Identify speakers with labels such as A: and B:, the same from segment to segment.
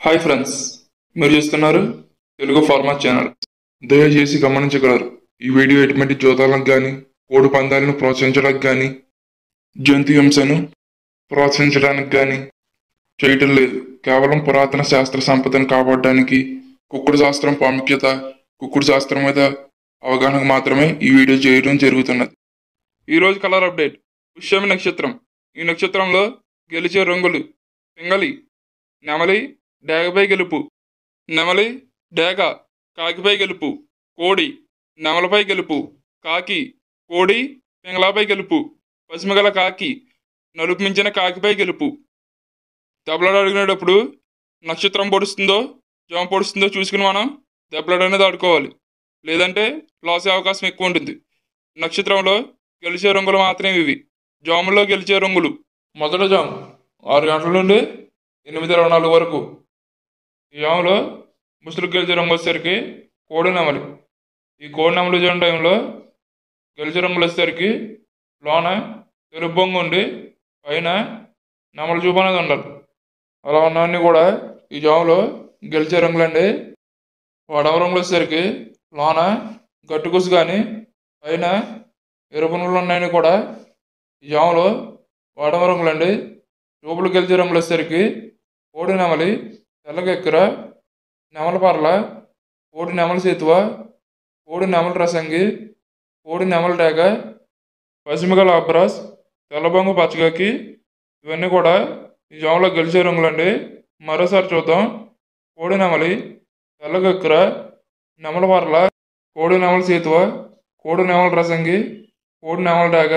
A: hi friends మీరు చూస్తున్నారు Telugu format channel దయచేసి గమనించగలరు ఈ వీడియో ఎటువంటి జోదాలకు కానీ కోడి పందాలను ప్రోత్సహించడానికి కానీ జంతు హింసను ప్రోత్సహించడానికి కానీ చేయటం లేదు కేవలం పురాతన శాస్త్ర సంపదను కాపాడడానికి కుక్కుడు శాస్త్రం ప్రాముఖ్యత కుక్కుడు శాస్త్రం మీద అవగాహనకు మాత్రమే ఈ వీడియో చేయడం జరుగుతున్నది ఈరోజు కలర్ అప్డేట్ పుష్యమి నక్షత్రం ఈ నక్షత్రంలో గెలిచే రంగులు పింగళి నెమలి డేగపై గెలుపు నెమలి డేగ కాకిపై గెలుపు కోడి నెమలపై గెలుపు కాకి కోడి పింగళాపై గెలుపు పసిమిగల కాకి నలుపు మించిన కాకిపై గెలుపు దెబ్బలాట అడిగినప్పుడు నక్షత్రం పొడుస్తుందో జమ పొడుస్తుందో చూసుకుని మనం దెబ్బలాట అనేది ఆడుకోవాలి లేదంటే లాస్ అయ్యే అవకాశం ఎక్కువ ఉంటుంది నక్షత్రంలో గెలిచే రంగులు మాత్రమే ఇవి జాముల్లో గెలిచే రంగులు మొదటి జాము ఆరు గంటల నుండి ఎనిమిది ఇరవై నాలుగు వరకు ఈ జాములో ముసురు గెలిచే రంగు వచ్చేసరికి కోడి నెమలి ఈ కోడి నెమలి చేయడం టైంలో గెలిచే రంగులు వచ్చేసరికి లోన తెలుపు బొంగు ఉండి పైన నెమలి చూపు అనేది ఉండాలి అలా ఉన్నవన్నీ కూడా ఈ జాములో గెలిచే రంగులండి వడవ రంగులు వచ్చేసరికి లోన గట్టుకుసు కానీ పైన ఎరుపు రంగులు ఉన్నాయని కూడా ఈ జాములో వాడవ రంగులండి చూపులు గెలిచే రంగులు వచ్చేసరికి కోడి నెమలి తెల్లగెక్కర నెమల పర్ల కోడి నెమల సేతువ కోడి నెమల రసంగి కోడి నెమల డేగ పసిమిగల అబ్రాస్ తెల్లబొంగు పచ్చగకి ఇవన్నీ కూడా ఈ జాములో గెలిచే రంగులండి మరోసారి చూద్దాం కోడి నెమలి తెల్లగెక్కర నెమల పర్ల కోడి నెమల సేతువ కోడి నెమల రసంగి కోడి నెమల డేగ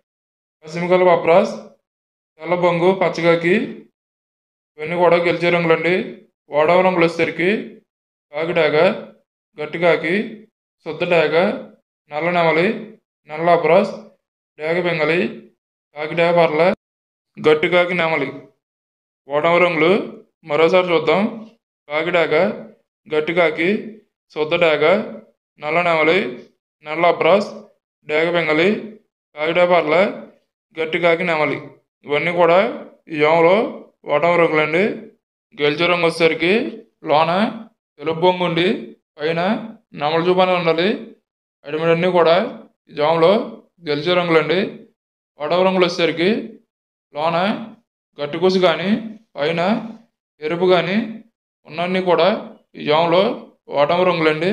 A: పసిమిగల అబ్రాస్ తెల్లబొంగు పచ్చగాకి ఇవన్నీ కూడా గెలిచే రంగులండి వాడవ రంగులు వచ్చేసరికి కాకిడాగ గట్టికాకి శుద్ధ డేగ నల్ల నెమలి నల్ల అబ్రాస్ డేగ బెంగలి కాకిడాగ పర్ల గట్టికాకి నెమలి వాడవ రంగులు మరోసారి చూద్దాం కాకిడాగ గట్టికాకి శుద్ధ డేగ నల్ల నెమలి నల్ల అబ్రాస్ డేగ బెంగలి కాకిడాగ పర్ల గట్టికాకి నెమలి ఇవన్నీ కూడా ఈ జాములో వాటం రంగులండి గెలిచే రంగు వచ్చేసరికి లోన తెలుపు బొంగు ఉండి పైన నమల చూపని ఉండాలి అడిమిడన్నీ కూడా ఈ జాములో గెలిచే రంగులండి వాటవ రంగులు వచ్చేసరికి లోన గట్టుకుసు కానీ పైన ఎరుపు కానీ ఉన్నన్నీ కూడా ఈ జాములో వాటం రంగులండి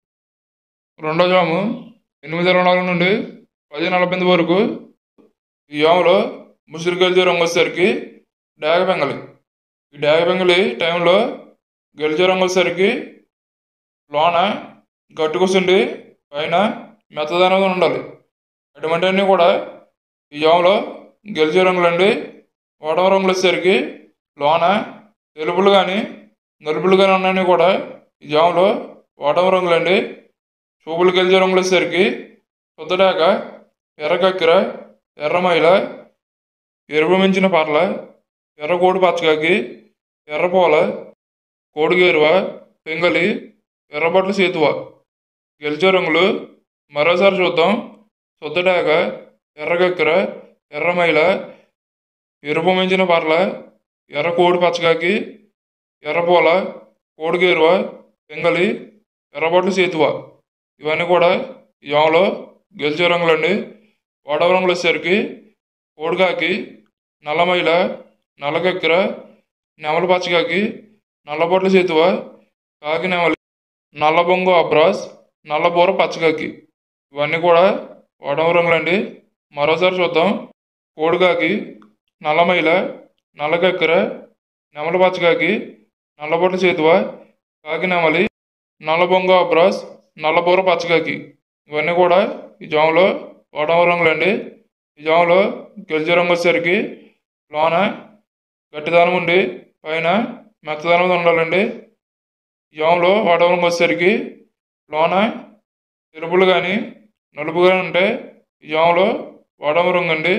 A: రెండో జాము ఎనిమిది ఇరవై నాలుగు నుండి పది నలభై ఎనిమిది వరకు ఈ జాములో ముసురు గెలిచే రంగు వచ్చేసరికి డాగ బెంగలి ఈ డాగ బెంగలి టైంలో గెలిచే రంగు వచ్చేసరికి లోన గట్టుకొస్తుండి పైన మెత్తదనంగా ఉండాలి అటువంటివన్నీ కూడా ఈ జాములో గెలిచే రంగులండి ఓటమ రంగులు వచ్చేసరికి లోన తెలుపులు కానీ నలుపులు కానీ ఉన్నాయని కూడా ఈ జాములో ఓటమ రంగులండి చూపులు గెలిచే రంగులు వచ్చేసరికి శుద్ధడాక ఎర్రకక్కిర ఎర్రమైల ఎరుపు మించిన పర్ల ఎర్ర కోడి పచ్చకాకి ఎర్రపోల కోడిగేరువ పెంగలి ఎర్రబట్ల సేతువ గెలిచే రంగులు మరోసారి చూద్దాం శుద్ధడాక ఎర్రగక్కెర ఎర్రమైల ఎరుపు మించిన పర్ల ఎర్ర కోడి పచ్చకాకి ఎర్రపోల కోడిగేరువ పెంగలి ఎర్రబట్ల సేతువ ఇవన్నీ కూడా యామలో గెలిచే రంగులండి వాడవ రంగులు వచ్చేసరికి కోడికాకి నల్లమైల నల్లగక్కెర నెమల పచ్చకాకి నల్లబొట్ల చేతువ కాకి నెమలి నల్లబొంగు అబ్రాస్ నల్లబూర పచ్చకాకి ఇవన్నీ కూడా వడవ రంగులండి మరోసారి చూద్దాం కోడికాకి నల్లమైల నల్లగక్కెర నెమల పచ్చకాకి నల్లబొట్ల చేతువ కాకి నెమలి నల్లబొంగు అబ్రాస్ నల్లబూర పచ్చకాకి ఇవన్నీ కూడా ఈ జాములో వడవ రంగులండి ఈ జాములో గెలిచే రంగు వచ్చేసరికి లోన గట్టిదనం ఉండి పైన మెత్తదనం ఉండాలండి జాములో వాడవ రంగు వచ్చేసరికి లోన తెలుపులు కానీ నలుపు కానీ ఉంటే ఈ జాములో వాడవ రంగు అండి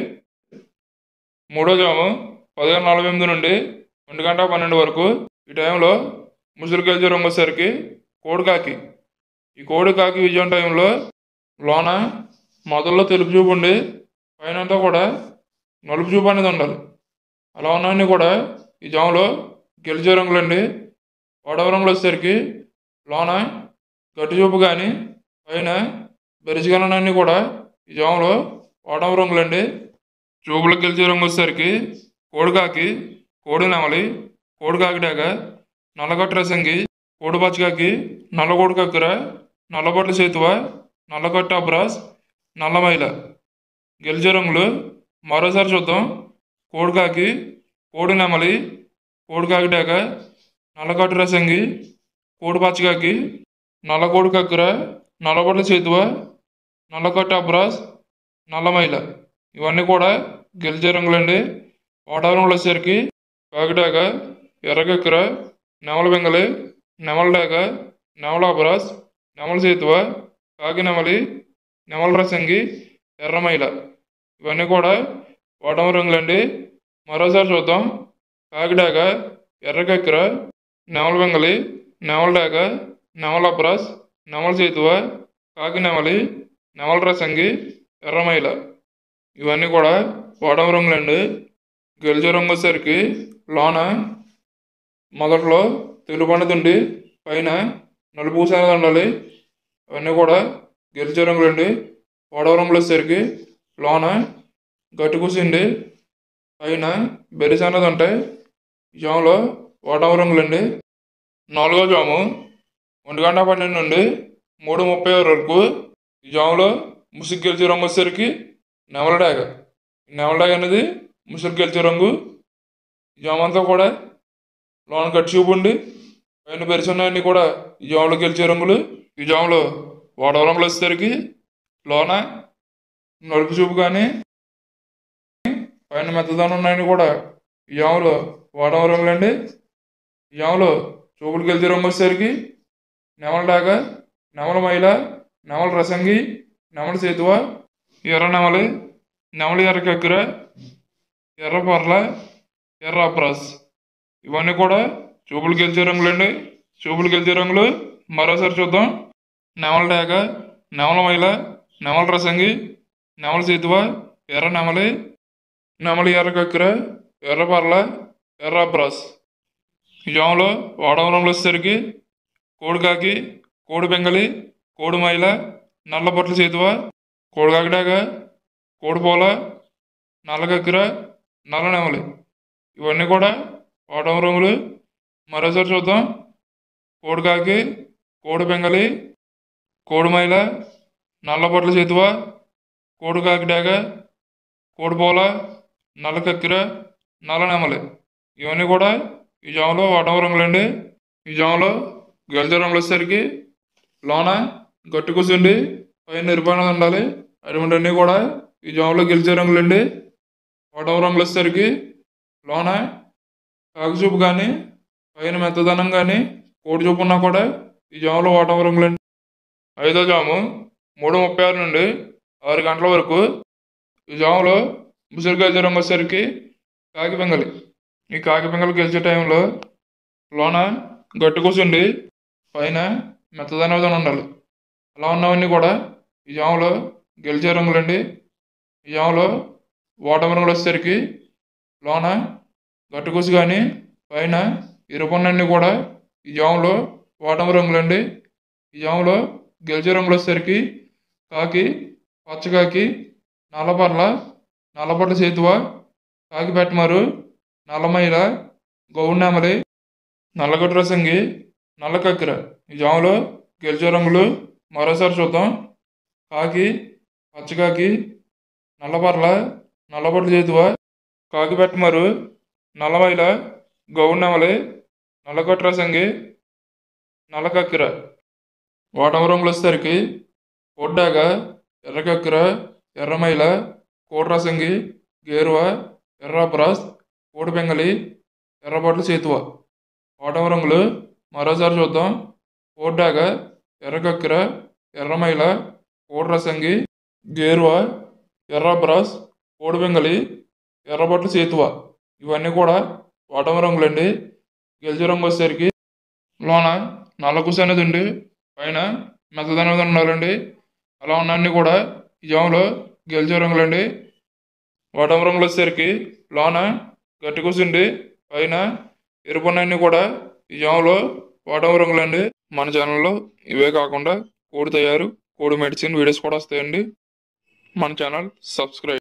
A: మూడో జాము పదిహేను నలభై ఎనిమిది నుండి ఒంటి గంట పన్నెండు వరకు ఈ టైంలో ముసురు గెలిచే రంగు వచ్చేసరికి కోడికాకి ఈ కోడికాకి విజయం టైంలో లోన మొదల్లో తెలుపు చూపు ఉండి పైన అంతా కూడా నలుపు చూపు అనేది ఉండాలి అలా ఉన్నవన్నీ కూడా ఈ జాములో గెలిచే రంగులండి వాడవ రంగులు వచ్చేసరికి లోన గట్టి చూపు కానీ పైన బెరిసిగలనన్నీ కూడా ఈ జాములో వాడవ రంగులండి చూపులకు గెలిచే రంగు వచ్చేసరికి కోడికాకి కోడి నెమలి కోడికాకిడాక నల్లగొట్ట రసంగి కోడి పచ్చకాకి నల్లగోడు కక్కుర నల్లబొట్ల చేతువ నల్లగొట్ట అబ్రాస్ నల్లమైల గెలిచే రంగులు మరోసారి చూద్దాం కోడికాకి కోడి నెమలి కోడికాకిడాక నల్లగొట్ట రసంగి కోడి పచ్చకాకి నల్లగోడు కక్కుర నల్లబొట్ల చేతువ నల్లగొట్ట అబ్రాస్ నల్లమైల ఇవన్నీ కూడా గెలిచే రంగులండి వాతావరణంలో వచ్చేసరికి కాకిడాక ఎర్రకక్కర నెమల బెంగలి నెమల డాక నెమల అబ్రాస్ నెమల సేతువ కాకి నెమలి నెమల రసంగి ఎర్రమైల ఇవన్నీ కూడా ఓటమ రంగులండి మరోసారి చూద్దాం కాకిడాక ఎర్రకక్కర నెమల బెంగలి నెమల డాక నెమల అబ్రాస్ నెమల సేతువ కాకి నెమలి నెమల రసంగి ఎర్రమైల ఇవన్నీ కూడా ఓటమ రంగులండి గెలిచే రంగు వచ్చేసరికి లోన మొదట్లో తెలుగు పండుతుండి పైన నలుపు పూసేది ఉండాలి అవన్నీ కూడా గెలిచే రంగులండి ఓడవ రంగులు వచ్చేసరికి లోన గట్టి కూసిండి పైన బెరిస్ అనేది ఉంటాయి ఈ జాములో ఓటవ రంగులండి నాలుగో జాము ఒంటి గంట పన్నెండు నుండి మూడు ముప్పై వరకు ఈ జాములో ముసుగు గెలిచే రంగు వచ్చేసరికి నెమల డాగ ఈ నెమల డాగ అనేది ముసుగు గెలిచే రంగు ఈ జామంతా కూడా లోన కట్టి చూపు ఉండి పైన పెరుచున్నాయన్నీ కూడా ఈ జాములో గెలిచే రంగులు ఈ జాములో వాడవ రంగులు వచ్చేసరికి లోన నలుపు చూపు కానీ పైన మెత్తదనం ఉన్నాయని కూడా ఈ జాములో వాడవ రంగులండి ఈ జాములో చూపులు గెలిచే రంగు వచ్చేసరికి నెమల డాగ నెమల మైల నెమల రసంగి నెమల సేతువ ఎర్ర నెమలి నెమలి ఎర్ర కక్కెర ఎర్ర పర్ల ఎర్ర అప్రాస్ ఇవన్నీ కూడా చూపులు గెలిచే రంగులండి చూపులు గెలిచే రంగులు మరోసారి చూద్దాం నెమల డాగ నెమల మైల నెమల రసంగి నెమల సేతువ ఎర్ర నెమలి నెమలి ఎర్ర కక్కెర ఎర్ర పర్ల ఎర్ర అప్రాస్ ఈ జాములో వాడవ రంగులు వచ్చేసరికి కోడికాకి కోడి బెంగలి కోడి మైల నల్ల బొట్ల చేతువ కోడికాకిడాక కోడిపోల నల్ల కక్కెర నల్ల నెమలి ఇవన్నీ కూడా ఓటమ రంగులు మరోసారి చూద్దాం కోడికాకి కోడి బెంగలి కోడి మైల నల్ల బొట్ల చేతువ కోడికాకి డాగ కోడిపోల నల్ల కక్కెర నల్ల నెమలి ఇవన్నీ కూడా ఈ జాములో ఓటమ రంగులండి ఈ జాములో గెలిచే రంగులు వచ్చేసరికి లోన గట్టి కూర్చుండి పైన నిర్మాణం ఉండాలి అటువంటివన్నీ కూడా ఈ జాములో గెలిచే రంగులండి ఓటమ రంగులు వచ్చేసరికి లోన కాకుచూపు కానీ పైన మెత్తదనం కానీ కోడి చూపు ఉన్నా కూడా ఈ జాములో ఓటమ రంగులండి ఐదో జాము మూడు ముప్పై ఆరు నుండి ఆరు గంటల వరకు ఈ జాములో ముసురు గెలిచే రంగు వచ్చేసరికి కాకి పెంగలి ఈ కాకి పెంగలు గెలిచే టైంలో లోన గట్టి కూర్చుండి పైన మెత్తదనం ఏదైనా ఉండాలి అలా ఉన్నవన్నీ కూడా ఈ జాములో గెలిచే రంగులండి ఈ జాములో ఓటమ రంగులు వచ్చేసరికి లోన గట్టుకూసి కానీ పైన ఎరుపున్నన్నీ కూడా ఈ జాములో ఓటమ రంగులండి ఈ జాములో గెలిచే రంగులు వచ్చేసరికి కాకి పచ్చకాకి నల్లపర్ల నల్లపట్ల చేతువ కాకి పెట్టమారు నల్లమైల గౌన్నెమలి నల్లగొట్టు రసంగి నల్ల కక్కెర ఈ జాములో గెలిచే రంగులు మరోసారి చూద్దాం కాకి పచ్చకాకి నల్లపర్ల నల్లబొట్ల చేతువ కాకి పెట్టమారు నల్లమైల గౌన్నెమలి నల్లగొట్టు రసంగి నల్ల కక్కెర ఓటమ రంగులు వచ్చేసరికి కొడ్డాక ఎర్ర కక్కెర ఎర్రమైల కోడ్రసంగి గేరువ ఎర్ర బ్రాస్ కోడి బెంగలి ఎర్రబొట్ల చేతువ ఓటమ రంగులు మరోసారి చూద్దాం కోడ్డాక ఎర్ర కక్కెర ఎర్రమైల కోడ్రసంగి గేరువ ఎర్ర బ్రాస్ కోడి బెంగలి ఎర్రబొట్ల చేతువ ఇవన్నీ కూడా ఓటమ రంగులండి గెలిచే రంగు వచ్చేసరికి లోన నల్ల కుస అనేది ఉండి పైన మెత్తదనం అనేది ఉండాలండి అలా ఉన్నన్ని కూడా ఈ జాములో గెలిచే రంగులండి ఓటమ రంగులు వచ్చేసరికి లోన గట్టి కూర్చుండి పైన ఎరుపున్నన్ని కూడా ఈ జాములో వాటం రంగులండి మన ఛానల్లో ఇవే కాకుండా కోడి తయారు కోడి మెడిసిన్ వీడియోస్ కూడా వస్తాయండి మన ఛానల్ సబ్స్క్రైబ్